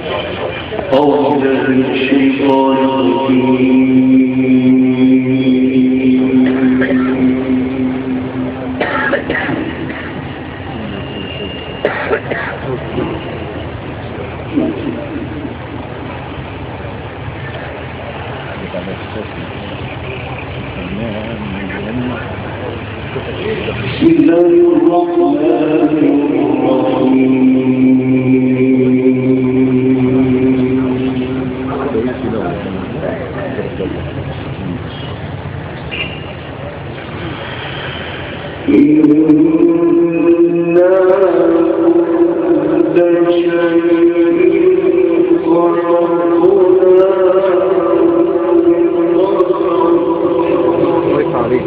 أعوذ بالله من الشيطان بسم الله الرحمن الرحيم إنا كل شيء الله عليك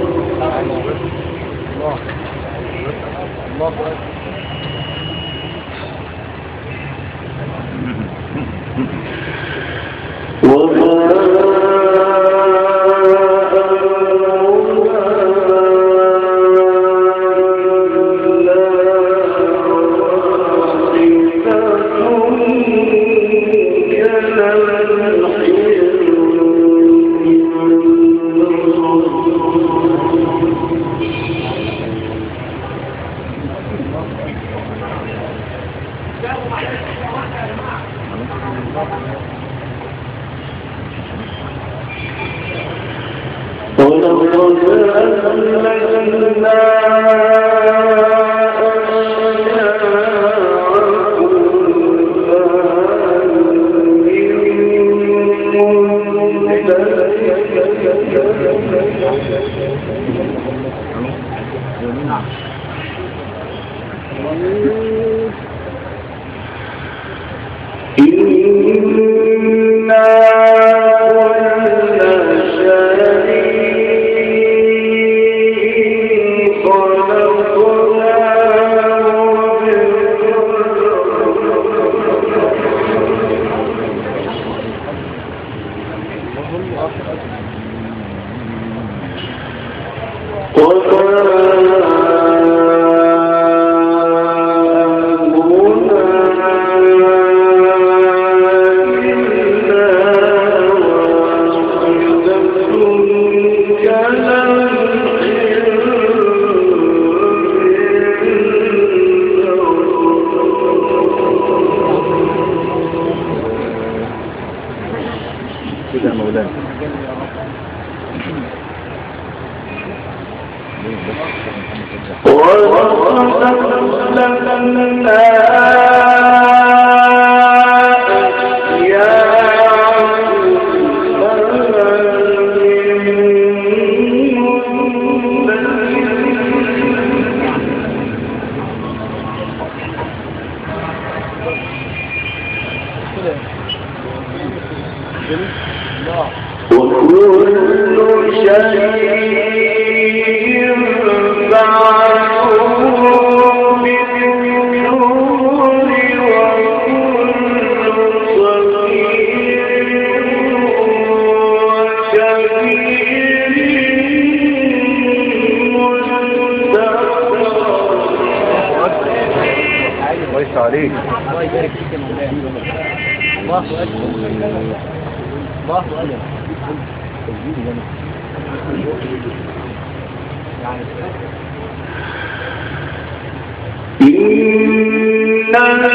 ولقد أهلكنا إنا كل شيء كده يا مولانا وكل شيء فعلوه بالنور وكل صغير وكبير الله يفتح عليك الله يبارك فيك يا مولانا الله اكبر الله اكبر إن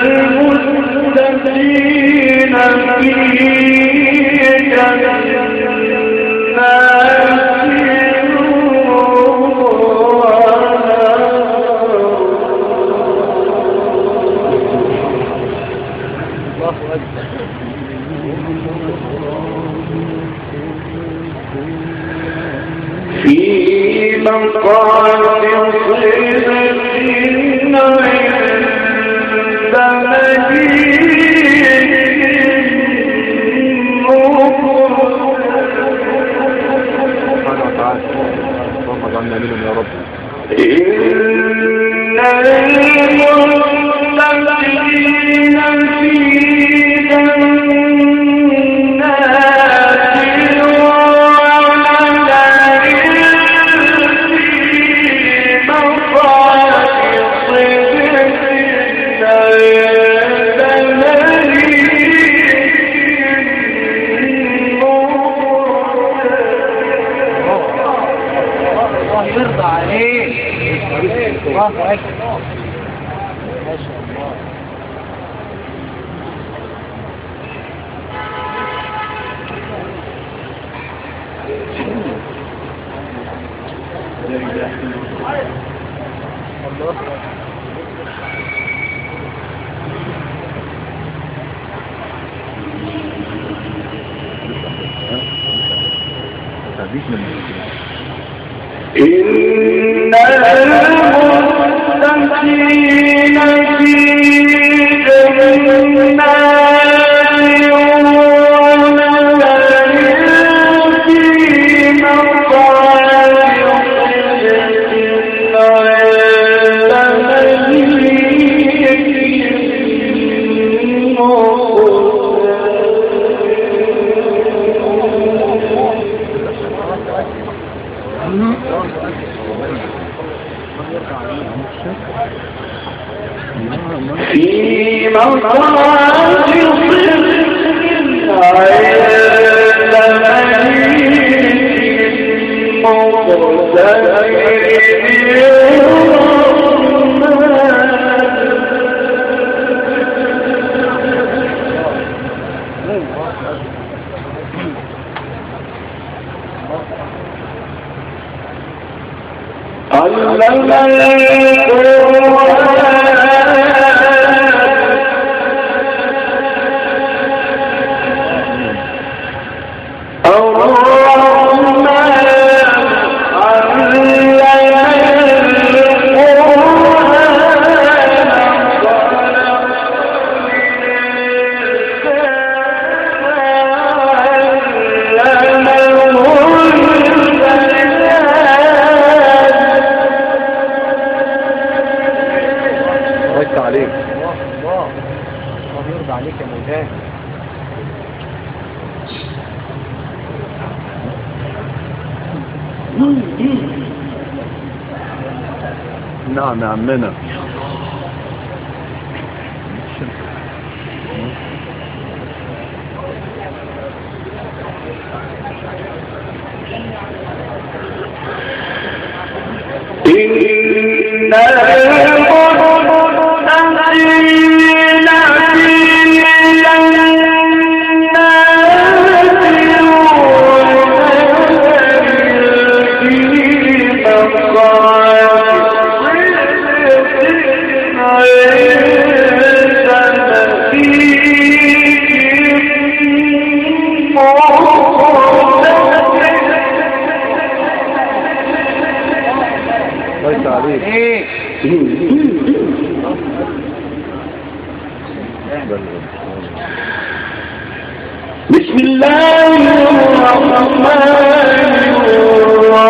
المتقين في جنات الله اكبر في مقام صدق عند مجيد سبحانه وتعالى اللهم اجعلنا منهم يا رب إن المتقين في جنات ونهر في مقام صدق عند مليك الله أكبر ما شاء الله الله أكبر تعديش من إن المتقين في جنات ونهر في مقعد صدق عند مليك مقتدر في مقعد صدق عند مليك علم القرآن الرحمن علم الله عليك الله الله الله يرضى عليك يا مولانا نعم يا عمنا إن المتقين في الله عليك ايه بسم الله الرحمن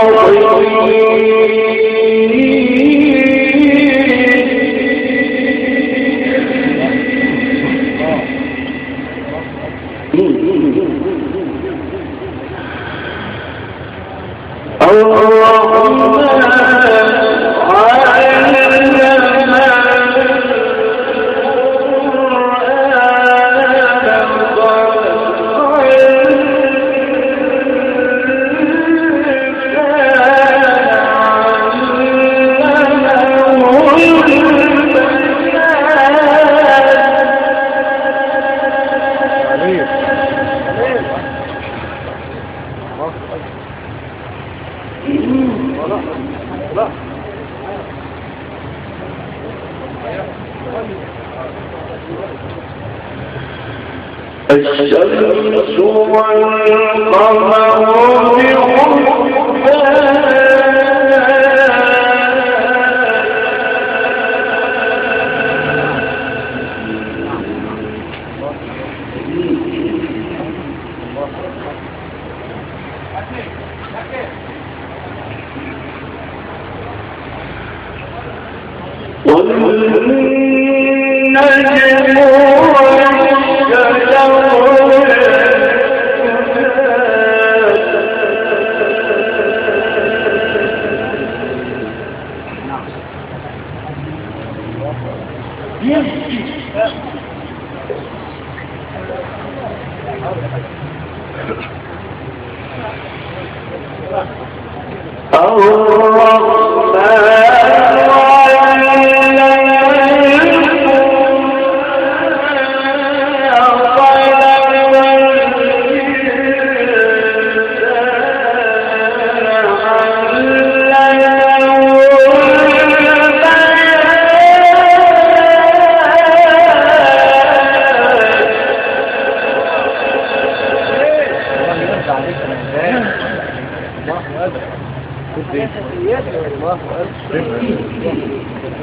عليك الشمس والقمر بحسبان والنجم الرحمن الله أكبر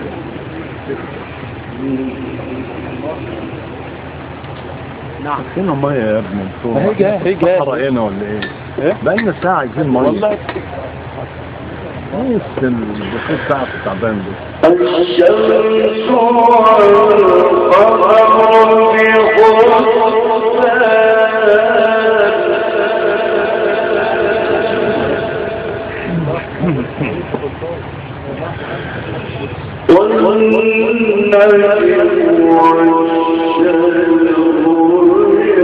نعم فين المية يا ابني ما هي جاية، هي جاية. حرقنا ولا ايه؟ إيه؟ بقالنا ساعة عايزين مية والله ايه السن الدخول ساعة التعبان دي الشمس والقمر بحسبان والنجم والشجر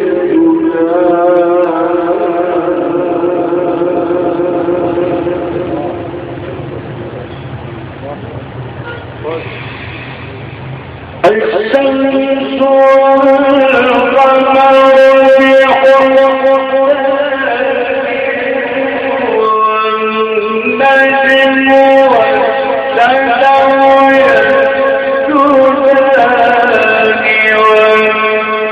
يسجدان الشمس والقمر والنجم والشجر يسجدان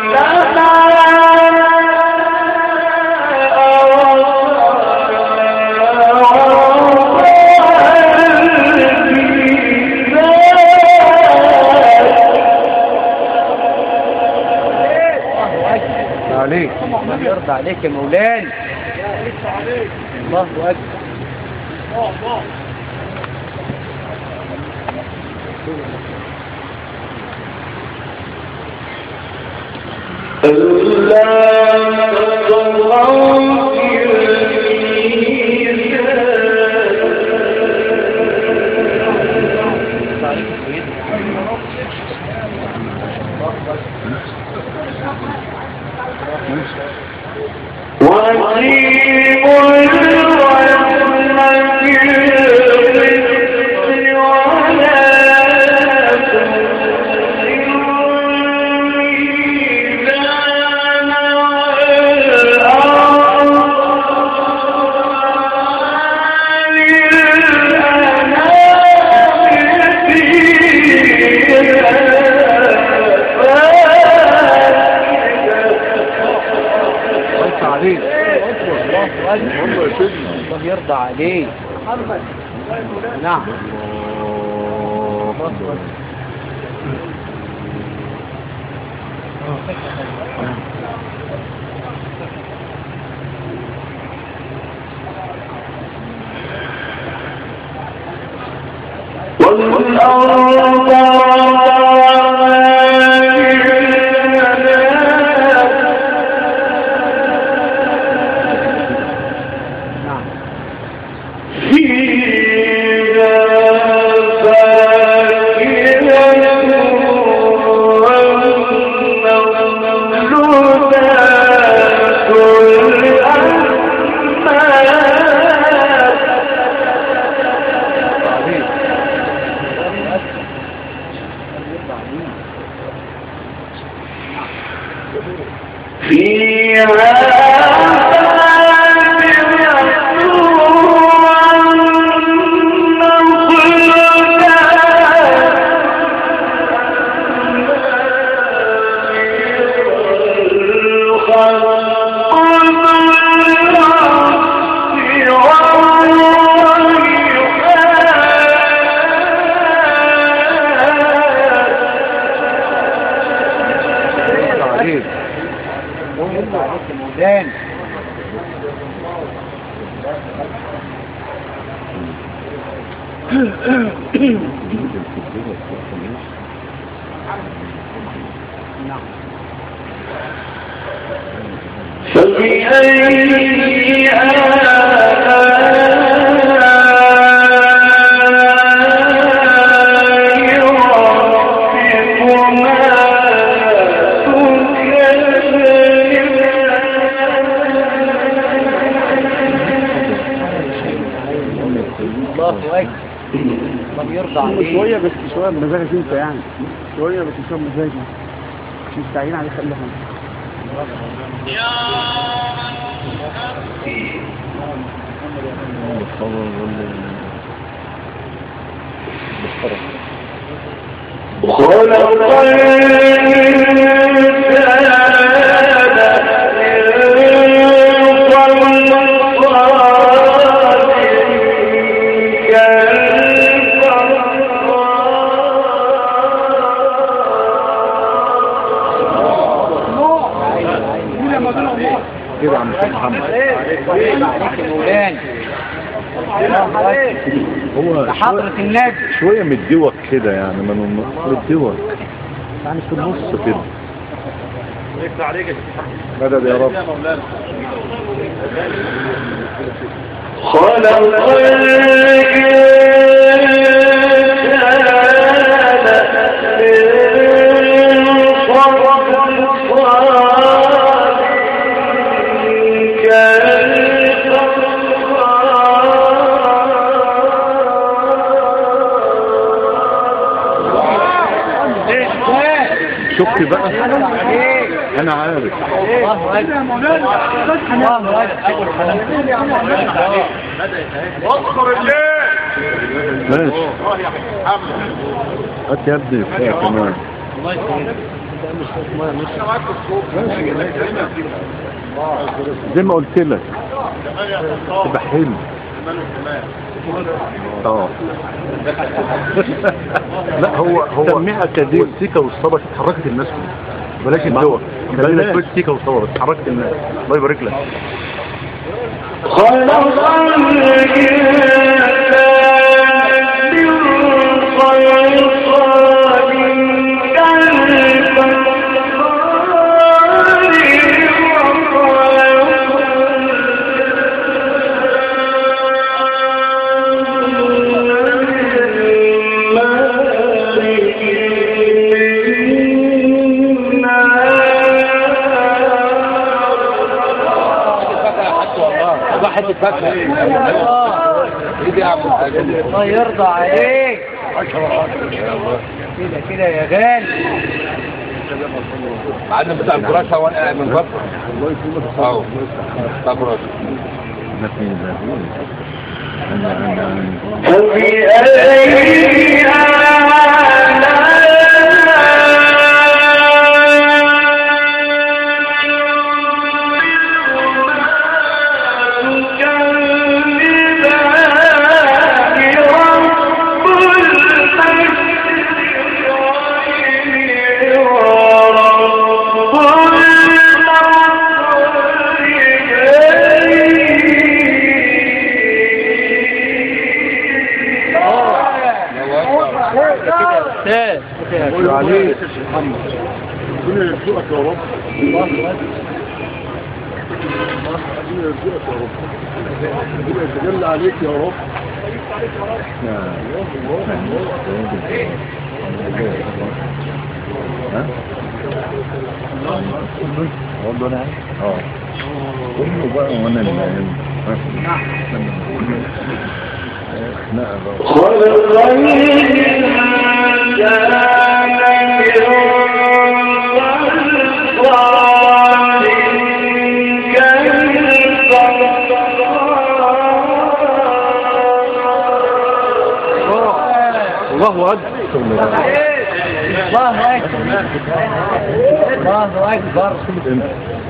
عليك الله يرضى عليك يا مولانا الله أكبر ألا تطغوا في وأقيموا الوزن بالقسط ولا بس عليك الله أكبر والله يا سيدنا الله يرضى عليك نعم الله أكبر. والأرض نعم فيها فاكهة والنخلات الأكمام عليك فيها عليك الله يرضى عليك يا مولانا نعم فبأي آلاء ربكما تكذبان الله أكبر الله يرضى عليك شوية بس شوية بمزاجك انت يعني شوية بس شوية بمزاجك مش مستعين عليه خليها خلق الإنسان من صلصال كده عم الشيخ محمد عليك يا مولانا هو حضرة شوية, النبي شوية مديوك كده يعني من مديوك يعني في النص كده مدد يا رب خلق شفت بقى انا عارف الله أكبر الله ماشي هات يا ابني فيها كمان زي ما قلت لك تبقى حلو اه لا هو هو سميها كدين. والسيكا والصبا اتحركت الناس كلها بلاش ما- الدول خلينا بلاش. نقول السيكا والصبا بس اتحركت الناس الله يبارك لك الله يرضى عليك كده كده يا غالي معلم بتاع الكراسة وانا قاعد من فترة اهو بتاع الكراسة ما في لا انا انا فبأي قول عليك ربنا يرزقك يا رب ربنا يرزقك يا رب ربنا يتجلى عليك يا رب ها؟ اقول له انا اه قول له بقى وانا اللي ها؟ خناقه بقى الله اكبر الله أكبر الله أكبر انت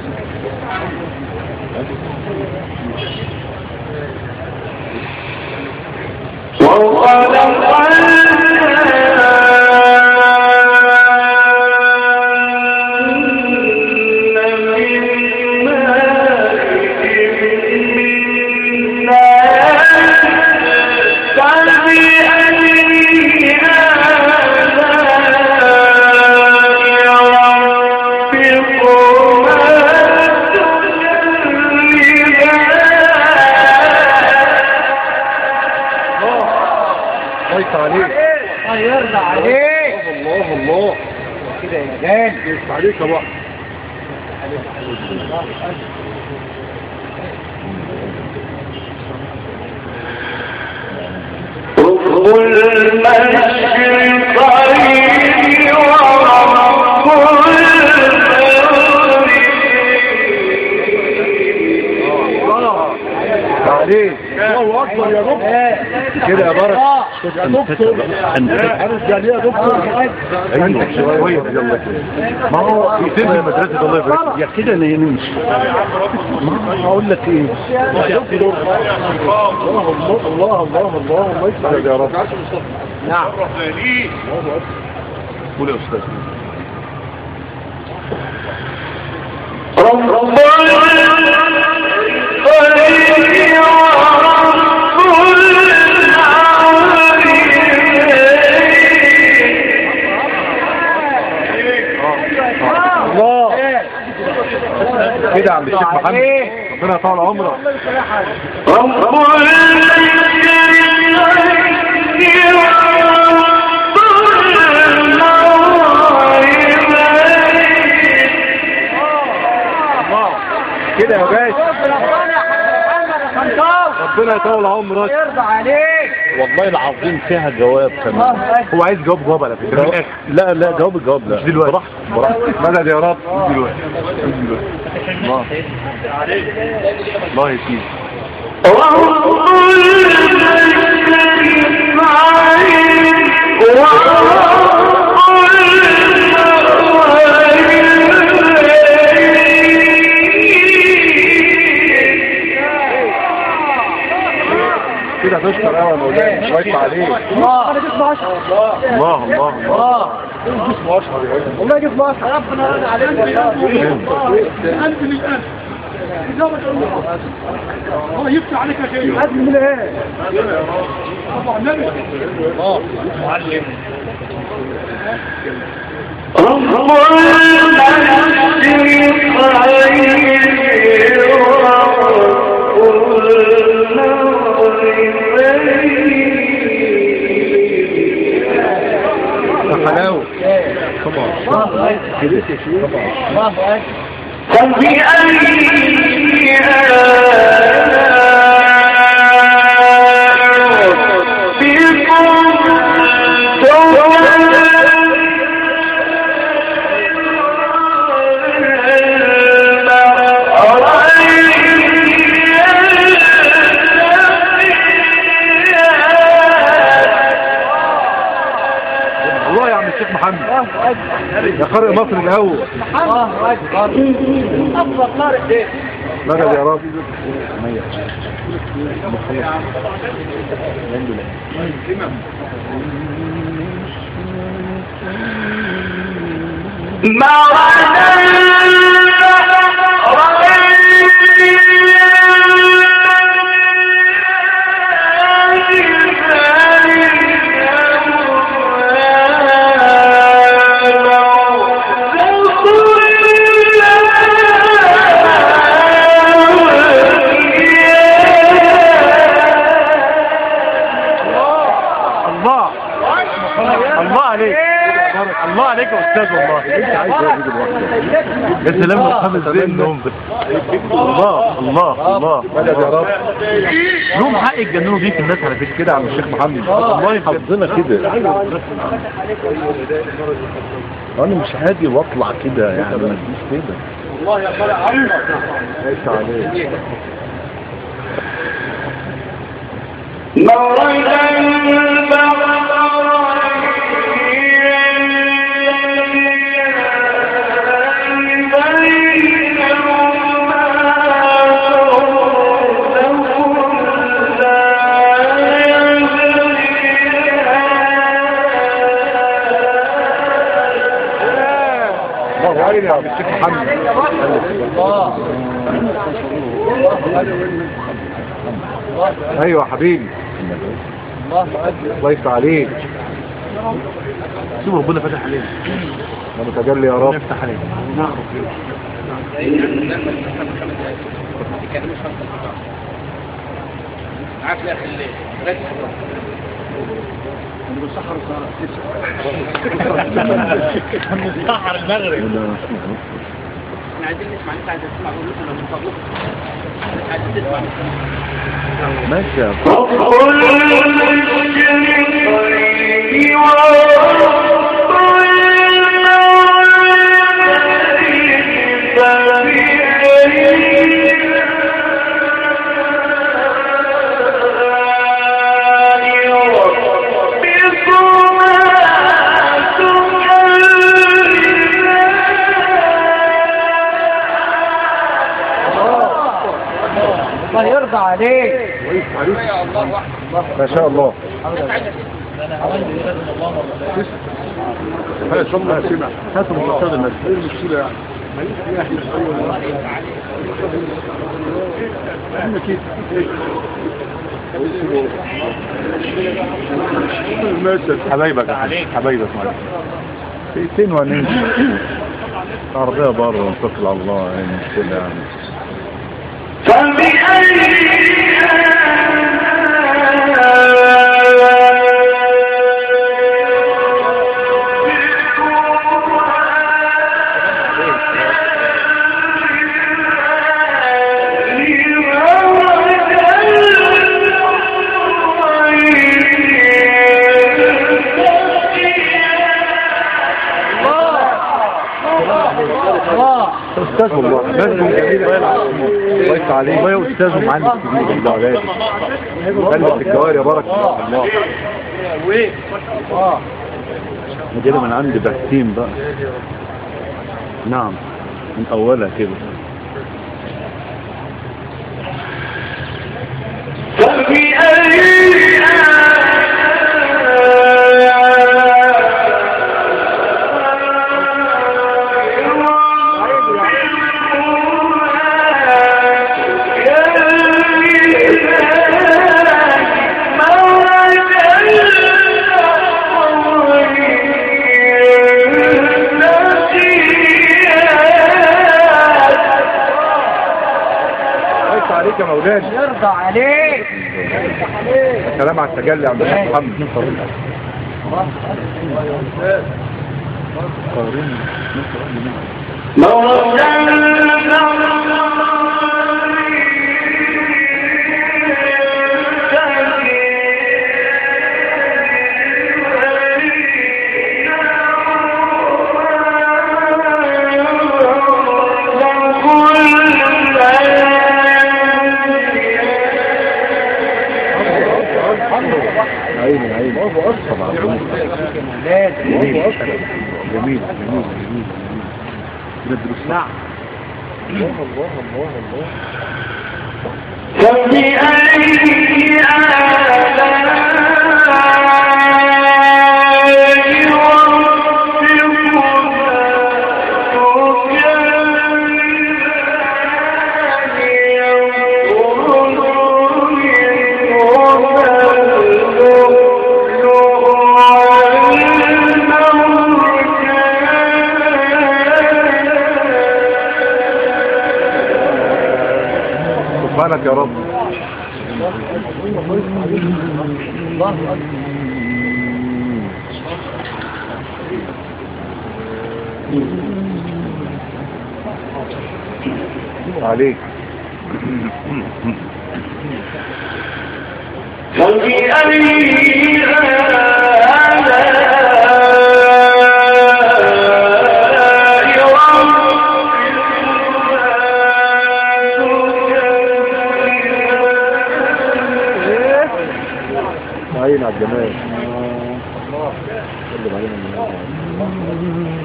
الله عليك الله يرضى عليك الله الله كده يا غالي يفتح عليك يا بقى عليك الله اكبر يا رب كده يا بركه يا دكتور عارف يعني ايه يا دكتور ايوه شويه يلا كده ما هو يتم مدرسه الله يبارك يا كده ما ينمش ما اقول لك ايه يا دكتور الله الله الله الله الله الله يسعدك يا رب نعم قول يا استاذ رب كده يا عم الشيخ محمد ربنا يطول عمرك كده يا باشا ربنا يطول عمرك يرضى عليك والله العظيم فيها جواب كمان هو عايز جواب جواب على فكره لا لا جواب الجواب لا مش دلوقتي براحتك براحتك مدد يا رب مش دلوقتي مش دلوقتي الله الله يسيب كده هتشكر قوي يا مولانا الله يفتح عليك الله انا جسم اشهر الله الله الله اه جسم اشهر يا ولد. والله جسم اشهر ربنا يرضى عليك الألف للألف إجابة الله الله يفتح عليك يا شيخ قد من ايه طبعا النبي يا حلاوه طبعا كده يا شيخ الله اكبر والله يا عم الشيخ محمد يا قارئ مصر الاول الله اكبر افضل طارق ايه مدد يا رب الله الله عليك الله عليك يا استاذ والله انت عايز ايه دلوقتي يا سلام لو خمس دقايق نوم بس الله الله الله مدد يا رب لهم حق يتجننوا بيه في الناس على فكره كده يا عم الشيخ محمد والله حظنا كده انا مش هاجي واطلع كده يعني ما تجيش كده والله يا طارق عمرك ليس عليك الله علينا يا عم الشيخ محمد ايوه يا حبيبي الله يفتح عليك شوف ربنا فتح عليك يا متجلي يا رب يفتح عليك سحر المغرب احنا عايزين نسمع انت عايز تسمع قول لنا من فضلك عايزين تسمع ماشي يا الله يرضى عليك ما شاء الله هذا شغل سمع هاتوا مصطاد الناس ايه المشكلة يعني حبايبك حبايبك معلش فين وننزل عربية بره نتوكل على الله يعني مش كده يعني استاذ والله بس جميل الله يفتح عليك الله يا استاذ معانا كبير الله غالي خلت الجوار يا بارك الله مدينة من عند بهتيم بقى نعم من اولها كده الله يفتح عليك يا مولانا يرضى عليك سلام على التجلي عند الشيخ محمد عيني عيني طبعا جميل جميل جميل جميل ندرس نعم الله الله الله الله سبحانك يا رب عليك عين على الجمال سلم علينا من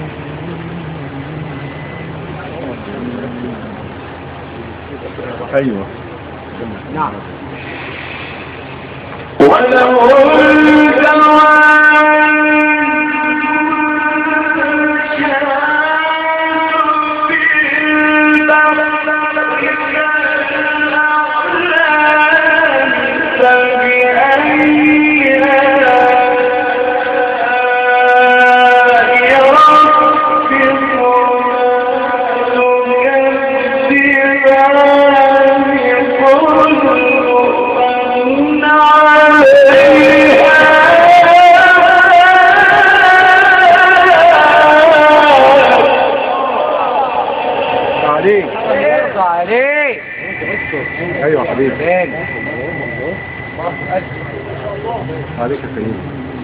ايوه نعم عليك يرضى عليك ايوه يا حبيبي تاني عليك يا سيدي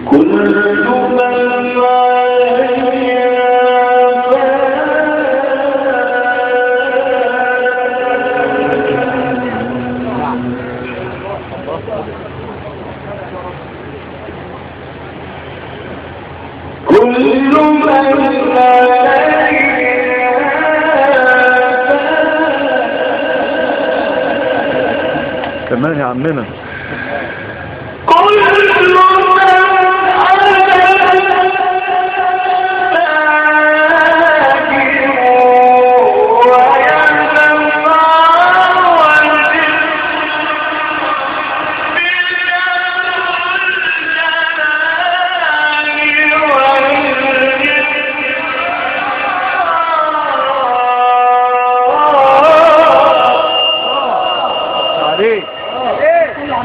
كمان يا عمنا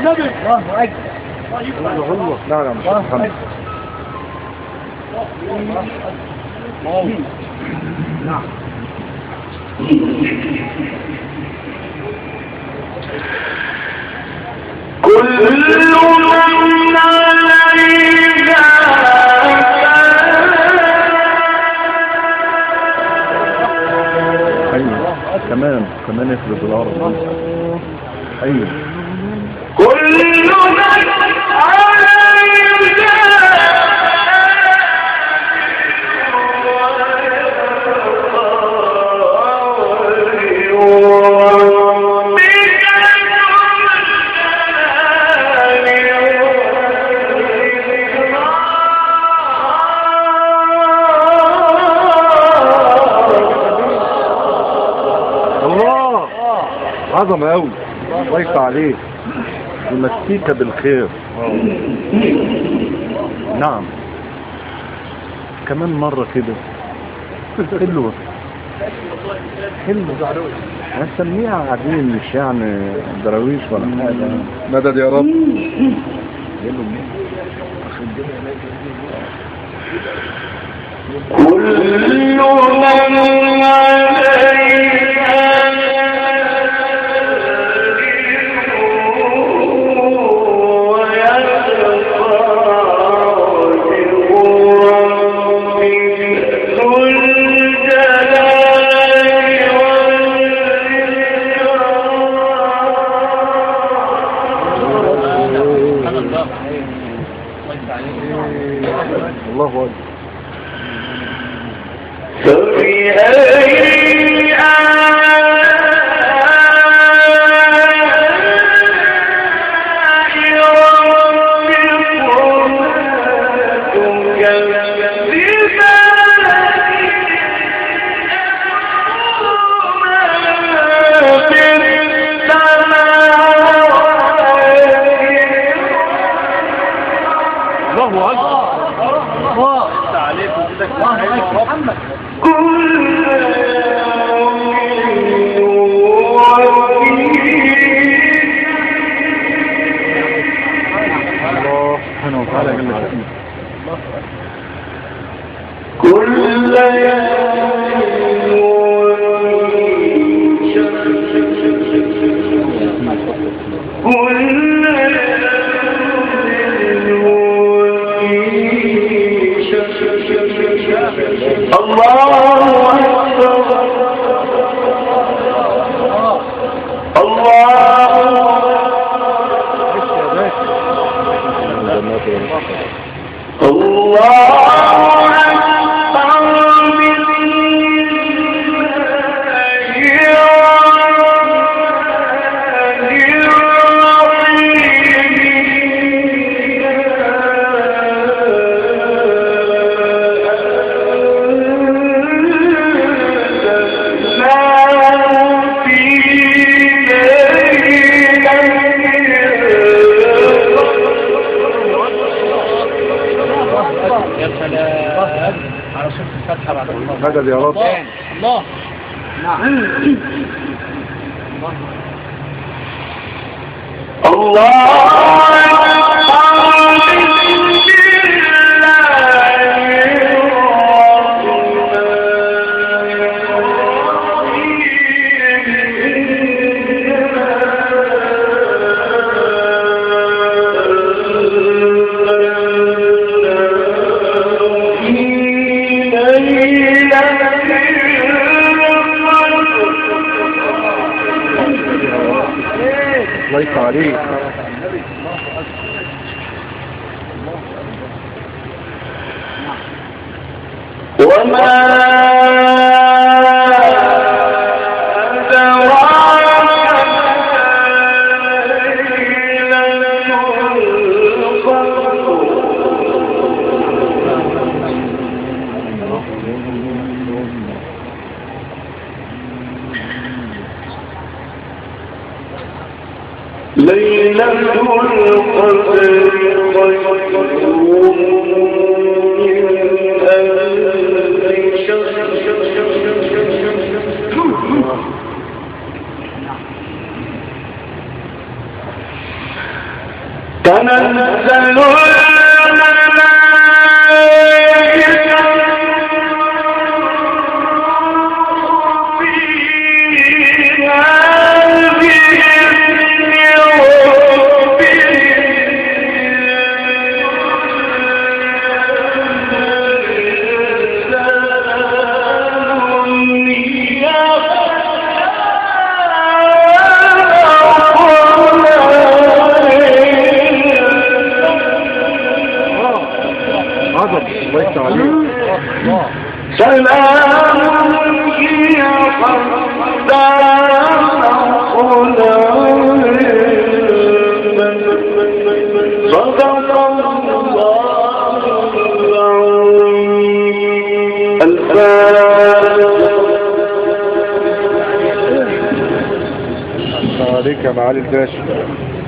النبي الله اكبر لا لا مش محمد كل من عليها ايوه كمان كمان يفرض الارض ايوه كل من الله عظمة قوي الله يفتح عليك يمسيك بالخير نعم كمان مرة كده حلوة حلوة هنسميها قاعدين مش يعني دراويش ولا حاجة مدد يا رب كل من الله أكبر فبأي آلاء ربكما تكذبان في السماوات الله أكبر الله عليك محمد الله سبحانه وتعالى جل شأنه كل الله أكبر الله الله أكبر يا سلام على صوت الفتحة بعد الله مدد يا رب الله الله يفتح عليك وما ليلة القدر خير من ألف شهر تنزل عظم الله يفتح عليك سلام هي حتى صدق الله العظيم الفاتحة عليك يا معالي الباشا